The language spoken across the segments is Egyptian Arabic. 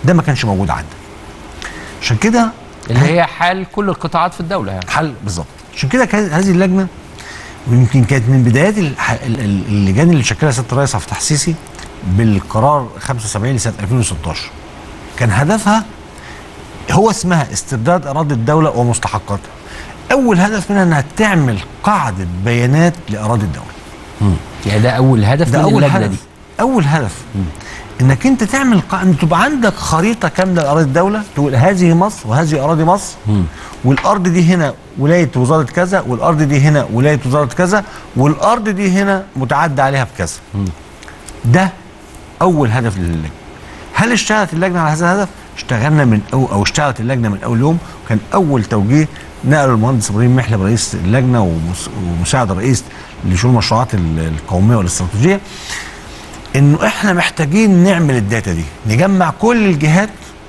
ده ما كانش موجود عندنا عشان كده اللي هي حال كل القطاعات في الدوله يعني حل بالظبط عشان كده كانت هذه اللجنه ويمكن كانت من بدايات الح- ال- ال- اللجان اللي شكلها سياده الرئيس عبد الفتاح السيسي بالقرار 75 لسنه 2016 كان هدفها هو اسمها استرداد اراضي الدوله ومستحقاتها اول هدف منها انها تعمل قاعده بيانات لاراضي الدوله يعني ده اول هدف ده من اول اللجنه هدف دي اول هدف انك انت تعمل قا... ان تبقى عندك خريطه كامله لاراضي الدوله تقول هذه مصر وهذه اراضي مصر والارض دي هنا ولايه وزاره كذا والارض دي هنا ولايه وزاره كذا والارض دي هنا متعدى عليها بكذا ده اول هدف للجنه هل اشتغلت اللجنه على هذا الهدف اشتغلنا من أو, او اشتغلت اللجنه من اول يوم كان اول توجيه نقل المهندس ابراهيم محلب رئيس اللجنه ومس- ومساعد الرئيس لشؤون المشروعات ال- القوميه والاستراتيجيه انه احنا محتاجين نعمل الداتا دي نجمع كل الجهات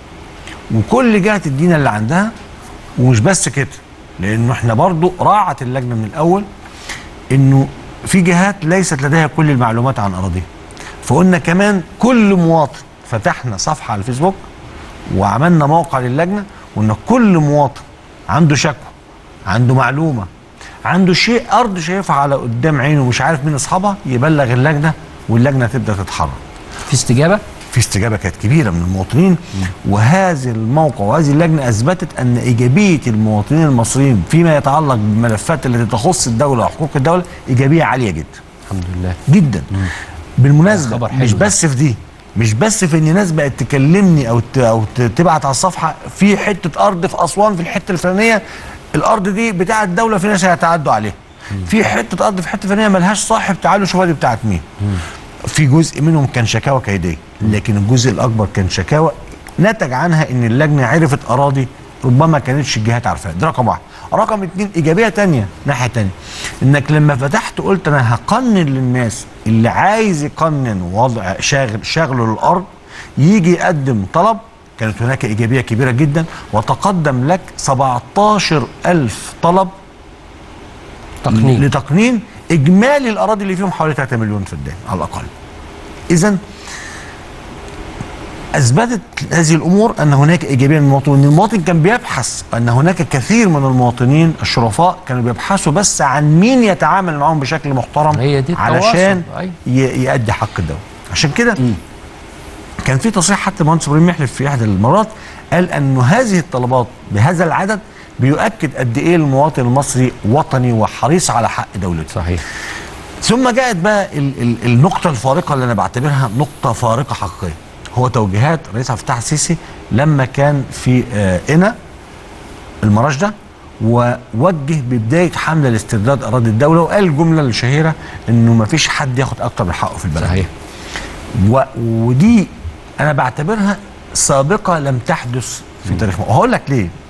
وكل جهه تدينا اللي عندها ومش بس كده لانه احنا برضو راعت اللجنه من الاول انه في جهات ليست لديها كل المعلومات عن اراضيها فقلنا كمان كل مواطن فتحنا صفحه على الفيسبوك وعملنا موقع للجنه وان كل مواطن عنده شكوى عنده معلومه عنده شيء ارض شايفها على قدام عينه ومش عارف مين اصحابها يبلغ اللجنه واللجنه تبدا تتحرك في استجابه في استجابه كانت كبيره من المواطنين وهذا الموقع وهذه اللجنه اثبتت ان ايجابيه المواطنين المصريين فيما يتعلق بالملفات التي تخص الدوله وحقوق الدوله ايجابيه عاليه جدا الحمد لله جدا بالمناسبه خبر حلو مش ده. بس في دي مش بس في ان ناس بقت تكلمني او ت- او ت- تبعت على الصفحه في حته ارض في اسوان في الحته الفلانيه الارض دي بتاعه الدوله في ناس هيتعدوا عليها في حته ارض في حته فلانيه ملهاش صاحب تعالوا شوفوا دي بتاعت مين في جزء منهم كان شكاوى كيديه لكن الجزء الاكبر كان شكاوى نتج عنها ان اللجنه عرفت اراضي ربما كانتش الجهات عارفاها ده رقم واحد رقم اتنين ايجابيه تانية ناحيه تانية انك لما فتحت قلت انا هقنن للناس اللي عايز يقنن وضع شاغل شغله للارض يجي يقدم طلب كانت هناك ايجابيه كبيره جدا وتقدم لك 17 ألف طلب تقنين لتقنين اجمالي الاراضي اللي فيهم حوالي 3 مليون فدان على الاقل اذا اثبتت هذه الامور ان هناك ايجابيه من المواطن وان المواطن كان بيبحث ان هناك كثير من المواطنين الشرفاء كانوا بيبحثوا بس عن مين يتعامل معهم بشكل محترم هي دي التواصل. علشان أيوة. ي- يؤدي حق الدوله عشان كده كان في تصريح حتى المهندس ابراهيم محلف في احدى المرات قال انه هذه الطلبات بهذا العدد بيؤكد قد ايه المواطن المصري وطني وحريص على حق دولته صحيح ثم جاءت بقى ال ال النقطة الفارقة اللي أنا بعتبرها نقطة فارقة حقيقية هو توجيهات رئيس عبد الفتاح السيسي لما كان في آه إنا المراشدة ووجه ببداية حملة لاسترداد أراضي الدولة وقال الجملة الشهيرة إنه ما فيش حد ياخد أكتر من حقه في البلد صحيح و ودي أنا بعتبرها سابقة لم تحدث في تاريخ مصر وهقول لك ليه